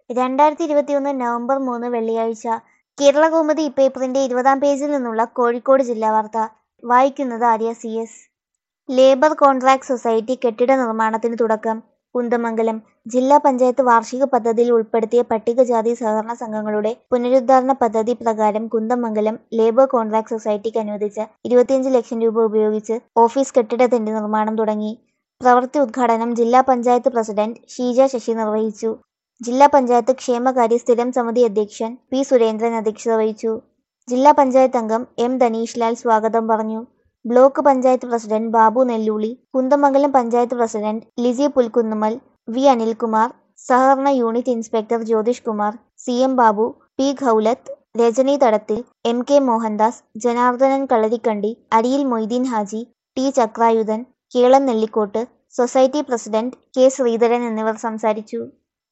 രണ്ടായിരത്തി ഇരുപത്തിയൊന്ന് നവംബർ മൂന്ന് വെള്ളിയാഴ്ച കേരളകൗമുദി പേപ്പറിന്റെ ഇരുപതാം പേജിൽ നിന്നുള്ള കോഴിക്കോട് ജില്ലാ വാർത്ത വായിക്കുന്നത് Arya C S labour contract society കെട്ടിട നിർമ്മാണത്തിന് തുടക്കം കുന്ദമംഗലം ജില്ലാ പഞ്ചായത്ത് വാർഷിക പദ്ധതിയിൽ ഉൾപ്പെടുത്തിയ പട്ടികജാതി സഹകരണ സംഘങ്ങളുടെ പുനരുദ്ധാരണ പദ്ധതി പ്രകാരം കുന്ദമംഗലം ലേബർ കോൺട്രാക്ട് സൊസൈറ്റിക്ക് അനുവദിച്ച ഇരുപത്തിയഞ്ച് ലക്ഷം രൂപ ഉപയോഗിച്ച് ഓഫീസ് കെട്ടിടത്തിന്റെ നിർമ്മാണം തുടങ്ങി പ്രവൃത്തി ഉദ്ഘാടനം ജില്ലാ പഞ്ചായത്ത് പ്രസിഡന്റ് ഷീജ ശശി നിർവഹിച്ചു ജില്ലാ പഞ്ചായത്ത് ക്ഷേമകാര്യ സ്ഥിരം സമിതി അധ്യക്ഷൻ പി സുരേന്ദ്രൻ അധ്യക്ഷത വഹിച്ചു ജില്ലാ പഞ്ചായത്ത് അംഗം എം ധനീഷ് ലാൽ സ്വാഗതം പറഞ്ഞു block panchayat president Babu Nellooli Kunnamangalam panchayat president Lissy Pulkkunnummal V Anilkumar സഹകരണ unit inspector Jyothish Kumar C M Babu P Khoulath Rajani Thadathil M K Mohandas Janardhanan Kalarikkandi Ariyil Moideen Haji T Chakrayudhan Kelam Nellikkode society president K Sreedharan എന്നിവർ സംസാരിച്ചു